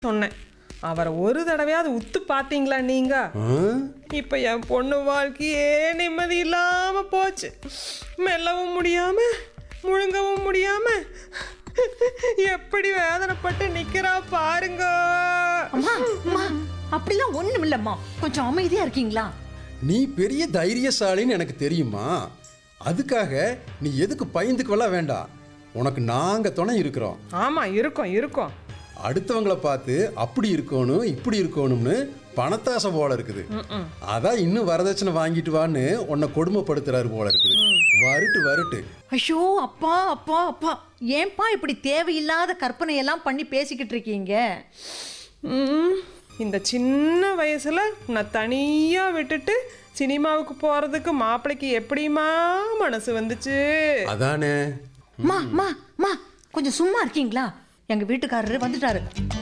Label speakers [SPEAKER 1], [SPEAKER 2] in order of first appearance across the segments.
[SPEAKER 1] சொன்னேன் அவரை ஒரு தடவையாவது உத்து பார்த்தீங்களா நீங்க
[SPEAKER 2] ஆ?
[SPEAKER 1] இப்ப என் பொண்ணு வாழ்க்கையே நிம்மதி இல்லாம போச்சு மெல்லவும் முடியாம முழுங்கவும் முடியாம எப்படி வேதனைப்பட்டு நிக்கிறா பாருங்க
[SPEAKER 3] அம்மா அம்மா அப்படிலாம் ஒண்ணும் இல்லம்மா கொஞ்சம் அமைதியா இருக்கீங்களா
[SPEAKER 2] நீ பெரிய தைரியசாலின்னு எனக்கு தெரியுமா அதுக்காக நீ எதுக்கு பயந்துக்குவெல்லாம் வேண்டாம் உனக்கு நாங்க துணை இருக்கிறோம்
[SPEAKER 1] ஆமா இருக்கும் இருக்கும்
[SPEAKER 2] அடுத்தவங்கள பார்த்து அப்படி இருக்கணும் இப்படி இருக்கணும்னு பணத்தாசை போல இருக்குது அதான் இன்னும் வரதட்சணை வாங்கிட்டு வான்னு உன்னை கொடுமைப்படுத்துறாரு போல இருக்குது வருட்டு வருட்டு
[SPEAKER 3] ஐயோ அப்பா அப்பா அப்பா ஏன்பா இப்படி தேவையில்லாத கற்பனை எல்லாம் பண்ணி பேசிக்கிட்டு இருக்கீங்க
[SPEAKER 1] ம், இந்த சின்ன வயசுல நான் தனியா விட்டுட்டு சினிமாவுக்கு போறதுக்கு மாப்பிள்ளைக்கு எப்படிமா மனசு வந்துச்சு
[SPEAKER 2] அதானே
[SPEAKER 3] மா மா மா கொஞ்சம் சும்மா இருக்கீங்களா எங்க வீட்டுக்காரரு வந்துட்டாரு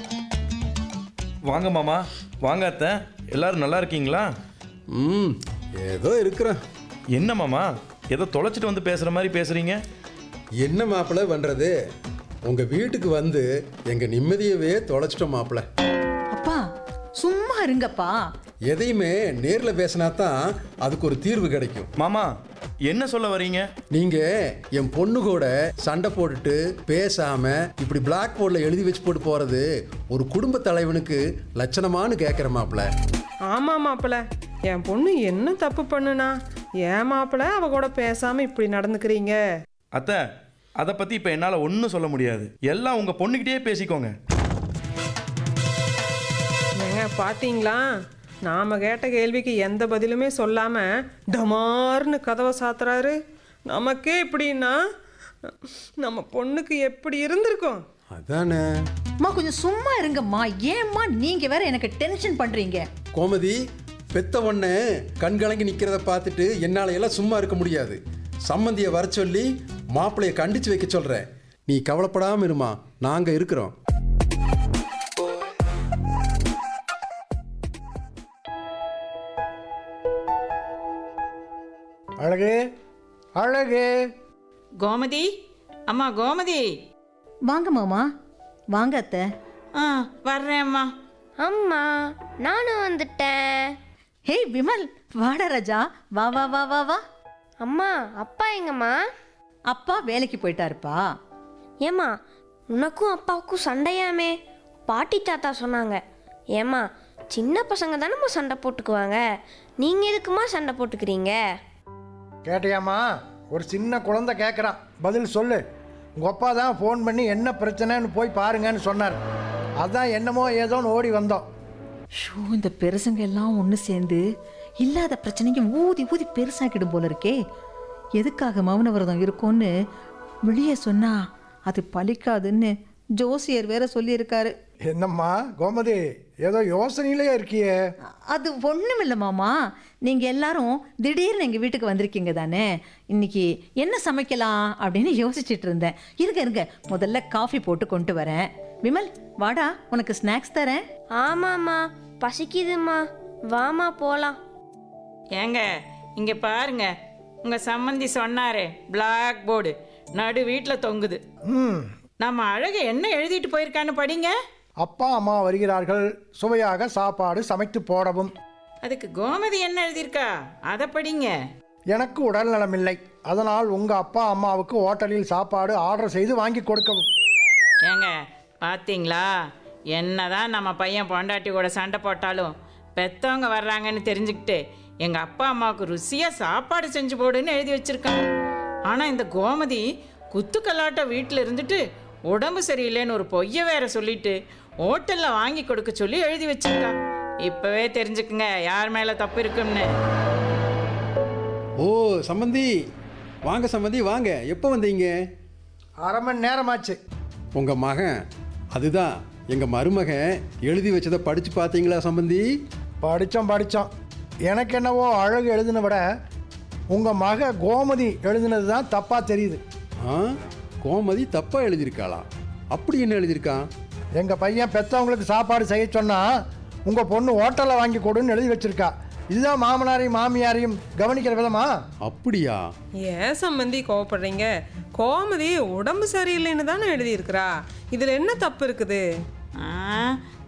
[SPEAKER 4] வாங்க மாமா வாங்க அத்தை எல்லாரும் நல்லா இருக்கீங்களா
[SPEAKER 2] ம் ஏதோ இருக்கிறேன்
[SPEAKER 4] என்ன மாமா ஏதோ தொலைச்சிட்டு வந்து பேசுகிற மாதிரி பேசுகிறீங்க
[SPEAKER 2] என்ன மாப்பிள்ளை பண்றது உங்க வீட்டுக்கு வந்து எங்க நிம்மதியவே தொலைச்சிட்டோம் மாப்பிள்ளை
[SPEAKER 3] அப்பா சும்மா இருங்கப்பா
[SPEAKER 2] எதையுமே நேர்ல பேசினா தான் அதுக்கு ஒரு தீர்வு கிடைக்கும்
[SPEAKER 4] மாமா என்ன சொல்ல வரீங்க
[SPEAKER 2] நீங்க என் பொண்ணு கூட சண்டை போட்டுட்டு பேசாம இப்படி பிளாக் போர்டில் எழுதி வச்சு போட்டு போறது ஒரு குடும்ப தலைவனுக்கு லட்சணமான்னு கேட்குற மாப்பிள்ள
[SPEAKER 1] ஆமா மாப்பிள்ள என் பொண்ணு என்ன தப்பு பண்ணுனா ஏன் மாப்பிள்ள அவ கூட பேசாம இப்படி நடந்துக்கிறீங்க
[SPEAKER 4] அத்தை அதை பற்றி இப்போ என்னால் ஒன்றும் சொல்ல முடியாது எல்லாம் உங்கள் பொண்ணுக்கிட்டே பேசிக்கோங்க
[SPEAKER 1] ஏங்க பாத்தீங்களா நாம கேட்ட கேள்விக்கு எந்த பதிலுமே சொல்லாம டமார்னு கதவை சாத்துறாரு நமக்கே இப்படின்னா நம்ம பொண்ணுக்கு எப்படி இருந்திருக்கும்
[SPEAKER 2] அதானே
[SPEAKER 3] அம்மா கொஞ்சம் சும்மா இருங்கம்மா ஏம்மா நீங்க வேற எனக்கு டென்ஷன் பண்றீங்க
[SPEAKER 2] கோமதி பெத்த ஒண்ணு கண் கலங்கி நிக்கிறத பார்த்துட்டு என்னால எல்லாம் சும்மா இருக்க முடியாது சம்மந்தியை வர சொல்லி மாப்பிளைய கண்டிச்சு வைக்க சொல்றேன் நீ கவலைப்படாம இருமா நாங்க இருக்கிறோம்
[SPEAKER 5] அழகு அழகு
[SPEAKER 6] கோமதி அம்மா கோமதி
[SPEAKER 3] வாங்க மாமா வாங்க அத்தை
[SPEAKER 6] ஆ வர்றேன் அம்மா
[SPEAKER 7] அம்மா நானும் வந்துட்டேன்
[SPEAKER 3] ஹே விமல் வாடா ராஜா வா வா வா வா வா
[SPEAKER 7] அம்மா அப்பா எங்கம்மா
[SPEAKER 3] அப்பா வேலைக்கு போயிட்டாருப்பா
[SPEAKER 7] ஏம்மா உனக்கும் அப்பாவுக்கும் சண்டையாமே பாட்டி தாத்தா சொன்னாங்க ஏம்மா சின்ன பசங்க தானம்மா சண்டை போட்டுக்குவாங்க நீங்கள் எதுக்குமா சண்டை போட்டுக்கிறீங்க
[SPEAKER 5] கேட்டியாம்மா ஒரு சின்ன குழந்தை கேட்குறான் பதில் சொல்லு உங்கள் அப்பா தான் ஃபோன் பண்ணி என்ன பிரச்சனைன்னு போய் பாருங்கன்னு சொன்னார் அதான் என்னமோ ஏதோன்னு ஓடி வந்தோம்
[SPEAKER 3] ஷோ இந்த பெருசுங்க எல்லாம் ஒன்று சேர்ந்து இல்லாத பிரச்சனைக்கு ஊதி ஊதி பெருசாக்கிடும் போல இருக்கே எதுக்காக மௌன விரதம் இருக்கும்னு வெளியே சொன்னா அது பலிக்காதுன்னு ஜோசியர் வேற சொல்லியிருக்காரு
[SPEAKER 5] என்னம்மா கோமதி ஏதோ யோசனையிலே இருக்கியே
[SPEAKER 3] அது ஒன்றும் இல்லை மாமா நீங்கள் எல்லாரும் திடீர்னு எங்கள் வீட்டுக்கு வந்திருக்கீங்க தானே இன்னைக்கு என்ன சமைக்கலாம் அப்படின்னு யோசிச்சுட்டு இருந்தேன் இருங்க இருங்க முதல்ல காஃபி போட்டு கொண்டு வரேன் விமல் வாடா உனக்கு ஸ்நாக்ஸ் தரேன்
[SPEAKER 7] ஆமாம்மா பசிக்குதும்மா வாமா போகலாம்
[SPEAKER 6] ஏங்க இங்கே பாருங்க உங்கள் சம்மந்தி சொன்னாரே பிளாக் போர்டு நடு வீட்டில் தொங்குது
[SPEAKER 5] ம்
[SPEAKER 6] நம்ம அழகு என்ன எழுதிட்டு போயிருக்கான்னு படிங்க
[SPEAKER 5] அப்பா அம்மா வருகிறார்கள் சுவையாக சாப்பாடு சமைத்து போடவும்
[SPEAKER 6] அதுக்கு கோமதி என்ன எழுதியிருக்கா அதை படிங்க
[SPEAKER 5] எனக்கு உடல் நலமில்லை அதனால் உங்கள் அப்பா அம்மாவுக்கு ஹோட்டலில் சாப்பாடு ஆர்டர் செய்து வாங்கி கொடுக்கவும்
[SPEAKER 6] ஏங்க பார்த்தீங்களா என்னதான் நம்ம பையன் பொண்டாட்டி கூட சண்டை போட்டாலும் பெத்தவங்க வர்றாங்கன்னு தெரிஞ்சுக்கிட்டு எங்கள் அப்பா அம்மாவுக்கு ருசியாக சாப்பாடு செஞ்சு போடுன்னு எழுதி வச்சிருக்காங்க ஆனால் இந்த கோமதி குத்துக்கல்லாட்ட வீட்டில் இருந்துட்டு உடம்பு சரியில்லைன்னு ஒரு பொய்யை வேற சொல்லிட்டு ஹோட்டலில் வாங்கி கொடுக்க சொல்லி எழுதி வச்சிருக்கா இப்போவே தெரிஞ்சுக்குங்க யார் மேலே தப்பு இருக்குன்னு
[SPEAKER 2] ஓ சம்மந்தி வாங்க சம்மந்தி வாங்க எப்போ வந்தீங்க
[SPEAKER 5] அரை மணி நேரமாச்சு
[SPEAKER 2] உங்க மகன் அதுதான் எங்க மருமகன் எழுதி வச்சதை படிச்சு பார்த்தீங்களா சம்பந்தி
[SPEAKER 5] படித்தோம் படித்தோம் எனக்கு என்னவோ அழகு எழுதின விட உங்கள் மக கோமதி எழுதினது தான் தப்பாக தெரியுது
[SPEAKER 2] ஆ கோமதி தப்பா எழுதியிருக்காளா அப்படி என்ன எழுதியிருக்கான்
[SPEAKER 5] எங்கள் பையன் பெற்றவங்களுக்கு சாப்பாடு செய்ய சொன்னால் உங்கள் பொண்ணு ஹோட்டலில் வாங்கி கொடுன்னு எழுதி வச்சிருக்கா இதுதான் மாமனாரையும் மாமியாரையும் கவனிக்கிற விதமா
[SPEAKER 2] அப்படியா
[SPEAKER 1] ஏன் சம்பந்தி கோவப்படுறீங்க கோமதி உடம்பு சரியில்லைன்னு தானே எழுதியிருக்கிறா இதுல என்ன தப்பு இருக்குது
[SPEAKER 6] ஆ